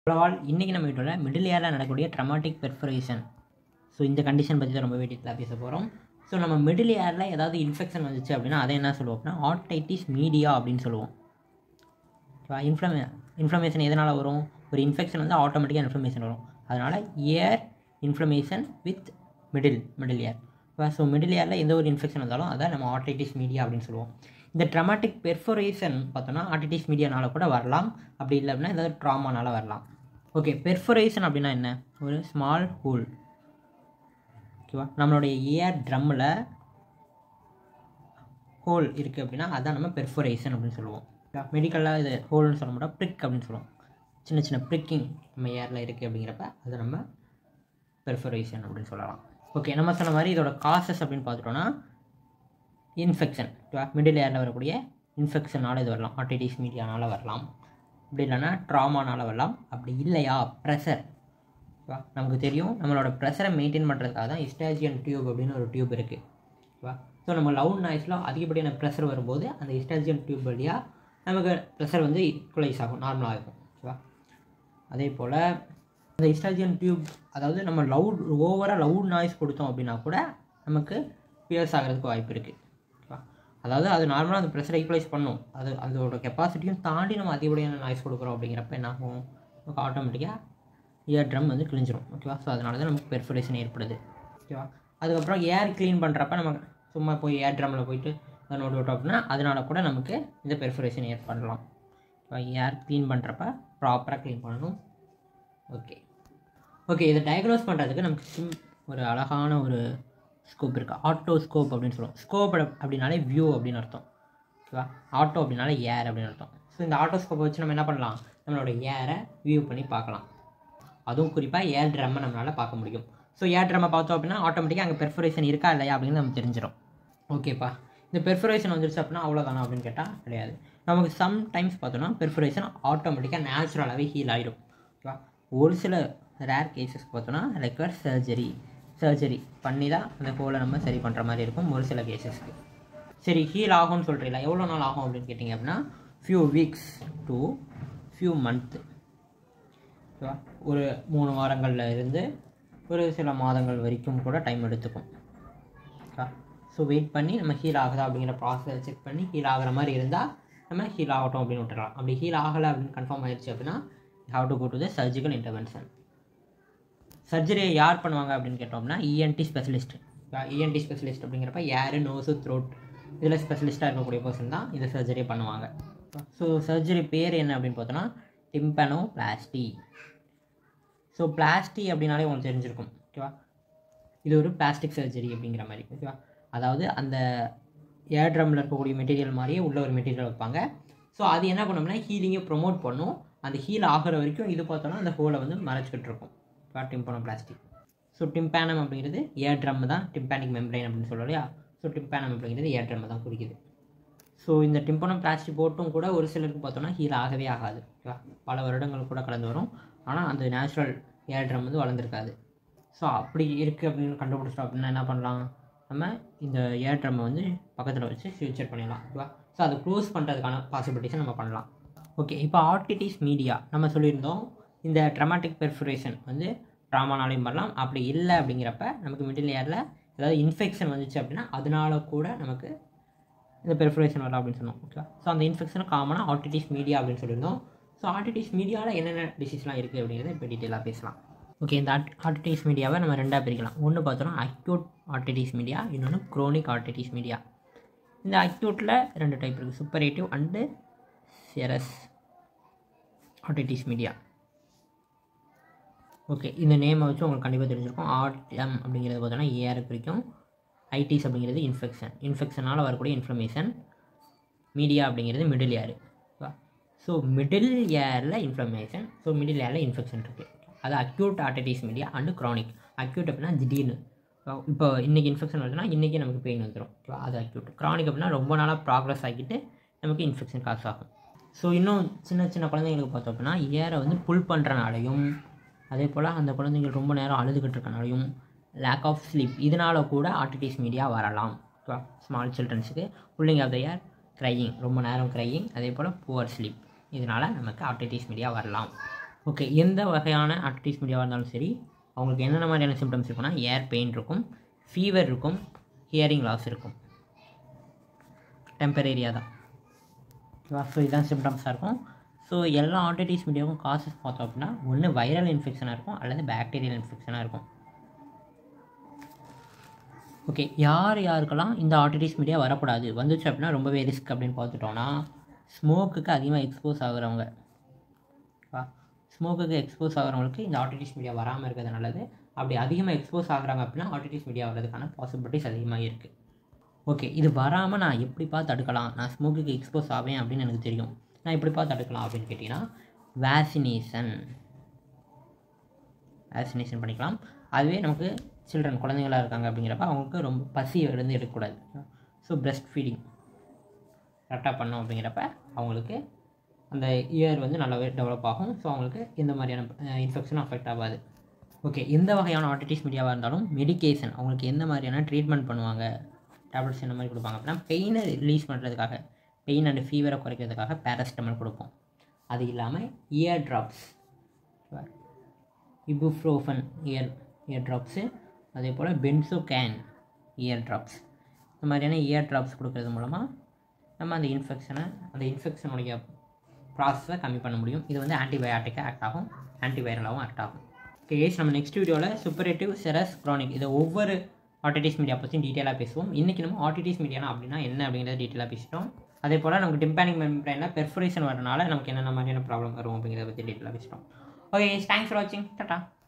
all இன்றைக்கி நம்ம வீட்டோட மிடில் ஏரில் நடக்கக்கூடிய ட்ரமாட்டிக் பெர்ஃபரேஷன் ஸோ இந்த கண்டிஷன் பற்றி தான் ரொம்ப டீட்டெயிலாக பேச போகிறோம் ஸோ நம்ம மிடில் ஏரில் ஏதாவது இன்ஃபெக்ஷன் வந்துச்சு அப்படின்னா அதை என்ன சொல்லுவோம் அப்படின்னா ஆர்டைட்டிஸ் மீடியா அப்படின்னு சொல்லுவோம் ஓகேவா இன்ஃப்ளமே இன்ஃப்ளமேஷன் எதனால் வரும் ஒரு இன்ஃபெக்ஷன் வந்து ஆட்டோமேட்டிக்காக இன்ஃப்ளமேஷன் வரும் அதனால் ear inflammation with middle middle ear so middle இயரில் எந்த ஒரு இன்ஃபெக்ஷன் வந்தாலும் அதை நம்ம ஆர்டைட்டிஸ் மீடியா அப்படின்னு சொல்லுவோம் இந்த ட்ரமாட்டிக் பெர்ஃபரேஷன் பார்த்தோன்னா ஆர்டிட்டிஸ் மீடியானால கூட வரலாம் அப்படி இல்லை அப்படின்னா ஏதாவது ட்ராமானால வரலாம் ஓகே பெர்ஃபரேஷன் அப்படின்னா என்ன ஒரு ஸ்மால் ஹோல் ஓகேவா நம்மளுடைய ஏர் ட்ரம்மில் ஹோல் இருக்குது அப்படின்னா அதான் நம்ம பெர்ஃபரேஷன் அப்படின்னு சொல்லுவோம் மெடிக்கலில் இது ஹோல்னு சொல்ல மாட்டோம் ப்ரிக் அப்படின்னு சொல்லுவோம் சின்ன சின்ன ப்ரிக்கிங் நம்ம ஏரில் இருக்குது அப்படிங்கிறப்ப அதை நம்ம பெர்ஃபரேஷன் அப்படின்னு சொல்லலாம் ஓகே நம்ம சொன்ன மாதிரி இதோட காசஸ் அப்படின்னு பார்த்துட்டோன்னா இன்ஃபெக்ஷன் ஓகேவா மிடில் ஏரில் வரக்கூடிய இன்ஃபெக்ஷனால் இது வரலாம் ஆர்டிடிஸ் மீடியானால் வரலாம் அப்படி இல்லைன்னா ட்ராமானால் வரலாம் அப்படி இல்லையா ப்ரெஷர் ஓகேவா நமக்கு தெரியும் நம்மளோட ப்ரெஷரை மெயின்டைன் பண்ணுறதுக்காக தான் இஸ்டாஜியன் டியூப் அப்படின்னு ஒரு டியூப் இருக்குது ஓகேவா ஸோ நம்ம லவுட் நாய்ஸில் அதிகப்படியான ப்ரெஷர் வரும்போது அந்த இஸ்டாஜியன் டியூப் வழியாக நமக்கு ப்ரெஷர் வந்து ஈக்குவலைஸ் ஆகும் நார்மலாக இருக்கும் ஓகேவா அதே போல் அந்த இஸ்டாஜியன் டியூப் அதாவது நம்ம லவுட் ஓவராக லவுட் நாய்ஸ் கொடுத்தோம் அப்படின்னா கூட நமக்கு பியர்ஸ் ஆகிறதுக்கு வாய்ப்பு இருக்குது ஓகேவா அதாவது அது நார்மலாக அந்த ப்ரெஷரை ஈக்குவலைஸ் பண்ணும் அது அதோட கெப்பாசிட்டியும் தாண்டி நம்ம அதிகப்படியான நாய்ஸ் கொடுக்குறோம் அப்படிங்கிறப்ப என்ன ஆகும் நமக்கு ஆட்டோமேட்டிக்காக இயர் ட்ரம் வந்து கிழிஞ்சிரும் ஓகேவா ஸோ அதனால தான் நமக்கு பெர்ஃபரேஷன் ஏற்படுது ஓகேவா அதுக்கப்புறம் ஏர் க்ளீன் பண்ணுறப்ப நம்ம சும்மா போய் ஏர் ட்ரம்மில் போயிட்டு அதை நோட் விட்டோம் அப்படின்னா அதனால கூட நமக்கு இந்த பெர்ஃபரேஷன் ஏற்படலாம் ஓகேவா ஏர் க்ளீன் பண்ணுறப்ப ப்ராப்பராக க்ளீன் பண்ணணும் ஓகே ஓகே இதை டயக்னோஸ் பண்ணுறதுக்கு நமக்கு சிம் ஒரு அழகான ஒரு ஸ்கோப் இருக்குது ஆட்டோ ஸ்கோப் அப்படின்னு சொல்லுவோம் ஸ்கோப் அப்படின்னாலே வியூ அப்படின்னு அர்த்தம் ஓகேவா ஆட்டோ அப்படின்னாலே ஏர் அப்படின்னு அர்த்தம் ஸோ இந்த ஆட்டோ ஸ்கோப்பை வச்சு நம்ம என்ன பண்ணலாம் நம்மளோட ஏரை வியூ பண்ணி பார்க்கலாம் அதுவும் குறிப்பாக ஏர் ட்ரம்மை நம்மளால் பார்க்க முடியும் ஸோ ஏர் ட்ரம்மை பார்த்தோம் அப்படின்னா ஆட்டோமேட்டிக்காக அங்கே பெர்ஃபரேஷன் இருக்கா இல்லையா அப்படின்னு நம்ம தெரிஞ்சிடும் ஓகேப்பா இந்த பெர்ஃபரேஷன் வந்துருச்சு அப்படின்னா அவ்வளோதானா அப்படின்னு கேட்டால் கிடையாது நமக்கு சம் டைம்ஸ் பார்த்தோன்னா பெர்ஃபரேஷன் ஆட்டோமேட்டிக்காக நேச்சுரலாகவே ஹீல் ஆகிடும் ஓகேவா ஒரு சில ரேர் கேசஸ் பார்த்தோன்னா ரெக்வயர் சர்ஜரி சர்ஜரி பண்ணி தான் அந்த ஹோலை நம்ம சரி பண்ணுற மாதிரி இருக்கும் ஒரு சில கேசஸ்க்கு சரி ஹீல் ஆகும்னு சொல்கிறீங்களா எவ்வளோ நாள் ஆகும் அப்படின்னு கேட்டிங்க அப்படின்னா few weeks to few month ஓகேவா ஒரு மூணு வாரங்களில் இருந்து ஒரு சில மாதங்கள் வரைக்கும் கூட டைம் எடுத்துக்கும் ஓகேவா ஸோ வெயிட் பண்ணி நம்ம ஹீல் ஆகுதா அப்படிங்கிற ப்ராசஸை செக் பண்ணி ஹீல் ஆகிற மாதிரி இருந்தால் நம்ம ஹீல் ஆகட்டும் அப்படின்னு விட்டுறலாம் அப்படி ஹீல் ஆகலை அப்படின்னு கன்ஃபார்ம் ஆயிடுச்சு அப்படின்னா have to go to the surgical intervention சர்ஜரியை யார் பண்ணுவாங்க அப்படின்னு கேட்டோம்னா இஎன்டி ஸ்பெஷலிஸ்ட் இஎன்டி ஸ்பெஷலிஸ்ட் அப்படிங்கிறப்ப ஏரு நோஸு த்ரோட் இதில் ஸ்பெஷலிஸ்ட்டாக இருக்கக்கூடிய பர்சன் தான் இந்த சர்ஜரி பண்ணுவாங்க ஸோ சர்ஜரி பேர் என்ன அப்படின்னு பார்த்தோன்னா டிம்பனோ பிளாஸ்டி ஸோ பிளாஸ்டி அப்படின்னாலே உங்களுக்கு தெரிஞ்சிருக்கும் ஓகேவா இது ஒரு பிளாஸ்டிக் சர்ஜரி அப்படிங்கிற மாதிரி ஓகேவா அதாவது அந்த ஏர் ட்ரம்மில் இருக்கக்கூடிய மெட்டீரியல் மாதிரியே உள்ள ஒரு மெட்டீரியல் வைப்பாங்க ஸோ அது என்ன பண்ணோம்னா ஹீலிங்கை ப்ரொமோட் பண்ணும் அந்த ஹீல் ஆகிற வரைக்கும் இது பார்த்தோன்னா அந்த ஹோலை வந்து மறைச்சிக்கிட்டு இருக்கும் டிம்பனோ பிளாஸ்டிக் ஸோ டிம்பேனம் அப்படிங்கிறது ஏர் ட்ரம் தான் டிம்பானிக் மெம்பரைன் அப்படின்னு சொல்கிறோம் இல்லையா ஸோ டிம்பேனம் அப்படிங்கிறது ஏர் ட்ரம் தான் குறிக்குது ஸோ இந்த டிம்பனோ பிளாஸ்டிக் போட்டும் கூட ஒரு சிலருக்கு பார்த்தோன்னா ஹீல் ஆகவே ஆகாது ஓகேவா பல வருடங்கள் கூட கடந்து வரும் ஆனால் அந்த நேச்சுரல் ஏர் ட்ரம் வந்து வளர்ந்துருக்காது ஸோ அப்படி இருக்குது அப்படின்னு கண்டுபிடிச்சிட்டோம் அப்படின்னா என்ன பண்ணலாம் நம்ம இந்த ஏர் ட்ரம்மை வந்து பக்கத்தில் வச்சு ஃபியூச்சர் பண்ணிடலாம் ஓகேவா ஸோ அதை க்ளோஸ் பண்ணுறதுக்கான பாசிபிலிட்டிஸை நம்ம பண்ணலாம் ஓகே இப்போ ஆர்டிடிஸ் மீடியா நம்ம சொல்லியிருந்தோம் இந்த ட்ரமாட்டிக் பெர்ஃபரேஷன் வந்து ட்ராமானாலையும் வரலாம் அப்படி இல்லை அப்படிங்கிறப்ப நமக்கு மிடில் ஏரில் ஏதாவது இன்ஃபெக்ஷன் வந்துச்சு அப்படின்னா அதனால கூட நமக்கு இந்த பெர்ஃபரேஷன் வரலாம் அப்படின்னு சொன்னோம் ஓகேவா ஸோ அந்த இன்ஃபெக்ஷன் காமனாக ஆர்டிடிஸ் மீடியா அப்படின்னு சொல்லியிருந்தோம் ஸோ ஆர்டிடிஸ் மீடியாவில் என்னென்ன டிசீஸ்லாம் இருக்குது அப்படிங்கிறத இப்போ டீட்டெயிலாக பேசலாம் ஓகே இந்த ஆர்டிடிஸ் மீடியாவை நம்ம ரெண்டாக பிரிக்கலாம் ஒன்று பார்த்தோன்னா அக்யூட் ஆர்டிடிஸ் மீடியா இன்னொன்று க்ரோனிக் ஆர்டிடிஸ் மீடியா இந்த அக்யூட்டில் ரெண்டு டைப் இருக்குது suppurative and serous otitis media okay இந்த நேமை வச்சு உங்களுக்கு கண்டிப்பாக தெரிஞ்சிருக்கும் ஆர்டிஎம் அப்படிங்கிறது பார்த்தோன்னா ஏரை குறிக்கும் ஐடிஸ் அப்படிங்கிறது இன்ஃபெக்ஷன் இன்ஃபெக்ஷனால் வரக்கூடிய இன்ஃப்ளமேஷன் மீடியா அப்படிங்கிறது மிடில் ஏர் ஸோ மிடில் ஏரில் இன்ஃப்ளமேஷன் ஸோ மிடில் ஏரில் இன்ஃபெக்ஷன் இருக்குது அது acute otitis media and chronic acute அப்படின்னா திடீர்னு இப்போ இன்றைக்கி இன்ஃபெக்ஷன் வருதுன்னா இன்றைக்கி நமக்கு பெயின் வந்துடும் ஓகேவா அது அக்யூட் க்ரானிக் அப்படின்னா ரொம்ப நாளாக ப்ராக்ரஸ் ஆகிட்டு நமக்கு இன்ஃபெக்ஷன் காசு ஆகும் ஸோ இன்னும் சின்ன சின்ன குழந்தைங்களுக்கு பார்த்தோம் அப்படின்னா ஏரை வந்து புல் பண்ணுறனாலையும் அதே போல் அந்த குழந்தைங்க ரொம்ப நேரம் அழுதுகிட்டு இருக்கனாலையும் லேக் ஆஃப் ஸ்லீப் இதனால் கூட ஆர்டிடிஸ் மீடியா வரலாம் ஓகேவா ஸ்மால் சில்ட்ரன்ஸுக்கு pulling of the ear crying ரொம்ப நேரம் க்ரையிங் அதே போல் புவர் ஸ்லீப் இதனால் நமக்கு ஆர்டிடிஸ் மீடியா வரலாம் ஓகே எந்த வகையான ஆர்டிஸ் மீடியாவாக இருந்தாலும் சரி அவங்களுக்கு என்னென்ன மாதிரியான சிம்டம்ஸ் இருக்குன்னா ஏர் பெயின் இருக்கும் ஃபீவர் இருக்கும் ஹியரிங் லாஸ் இருக்கும் டெம்பரரியாக தான் ஓகேவா ஸோ இதுதான் சிம்டம்ஸாக இருக்கும் ஸோ எல்லா ஆர்டிடிஸ் மீடியாவுக்கும் காசஸ் பார்த்தோம் அப்படின்னா ஒன்று வைரல் இன்ஃபெக்ஷனாக இருக்கும் அல்லது பாக்டீரியல் இன்ஃபெக்ஷனாக இருக்கும் ஓகே யார் யாருக்கெல்லாம் இந்த ஆர்டிடிஸ் மீடியா வரக்கூடாது வந்துச்சு அப்படின்னா ரொம்பவே ரிஸ்க் அப்படின்னு பார்த்துட்டோன்னா ஸ்மோக்குக்கு அதிகமாக எக்ஸ்போஸ் ஆகுறவங்க ஓகேவா ஸ்மோக்குக்கு எக்ஸ்போஸ் ஆகிறவங்களுக்கு இந்த ஆர்டிடிஸ் மீடியா வராமல் இருக்கிறது நல்லது அப்படி அதிகமாக எக்ஸ்போஸ் ஆகுறாங்க அப்படின்னா ஆர்டிடிஸ் மீடியா வர்றதுக்கான பாசிபிலிட்டிஸ் அதிகமாக இருக்குது ஓகே இது வராமல் நான் எப்படிப்பா தடுக்கலாம் நான் ஸ்மோக்குக்கு எக்ஸ்போஸ் ஆவேன் அப்படின்னு எனக்கு தெரியும் நான் எப்படிப்பா தடுக்கலாம் அப்படின்னு கேட்டிங்கன்னா வேக்சினேஷன் வேக்சினேஷன் பண்ணிக்கலாம் அதுவே நமக்கு சில்ட்ரன் குழந்தைங்களாக இருக்காங்க அப்படிங்கிறப்ப அவங்களுக்கு ரொம்ப பசி இருந்து எடுக்கக்கூடாது ஸோ பிரஸ்ட் ஃபீடிங் கரெக்டாக பண்ணோம் அப்படிங்கிறப்ப அவங்களுக்கு அந்த இயர் வந்து நல்லாவே டெவலப் ஆகும் ஸோ அவங்களுக்கு எந்த மாதிரியான இன்ஃபெக்ஷனும் அஃபெக்ட் ஆகாது ஓகே எந்த வகையான ஆர்டிட்டிஸ் மீடியாவாக இருந்தாலும் மெடிகேஷன் அவங்களுக்கு எந்த மாதிரியான ட்ரீட்மெண்ட் பண்ணுவாங்க டேப்லெட்ஸ் என்ன மாதிரி கொடுப்பாங்க அப்படின்னா பெயினை ரிலீஸ் பண்ணுறதுக்காக பெயின் அண்ட் ஃபீவரை குறைக்கிறதுக்காக பேராசிட்டமல் கொடுப்போம் அது இல்லாமல் ear drops ibuprofen ear ear drops அதே போல் பென்சோ கேன் இயர் ட்ராப்ஸ் இந்த மாதிரியான இயர் ட்ராப்ஸ் கொடுக்கறது மூலமாக நம்ம அந்த இன்ஃபெக்ஷனை அந்த இன்ஃபெக்ஷனுடைய ப்ராசஸை கம்மி பண்ண முடியும் இது வந்து ஆன்டிபயாட்டிக்காக ஆக்ட் ஆகும் ஆன்டிவைரலாகவும் ஆக்ட் ஆகும் கேஸ் நம்ம நெக்ஸ்ட் வீடியோவில் சுப்பரேட்டிவ் செரஸ் க்ரானிக் இதை ஒவ்வொரு ஆர்டிடிஸ் மீடியா பற்றியும் டீட்டெயிலாக பேசுவோம் இன்றைக்கி நம்ம ஆர்டிடிஸ் மீடியானா அப்படின்னா என்ன அப்படிங்கிறத டீட்டெயிலாக பேசிட்டோம் அதே போல் நமக்கு டிம்பானிக் மெம்பரைனில் பெர்ஃபரேஷன் வரனால நமக்கு என்னென்ன மாதிரியான ப்ராப்ளம் வரும் அப்படிங்கிறத பற்றி டீட்டெயிலாக பேசிட்டோம் ஓகே தேங்க்ஸ் ஃபார் வாட்சிங் டாட்டா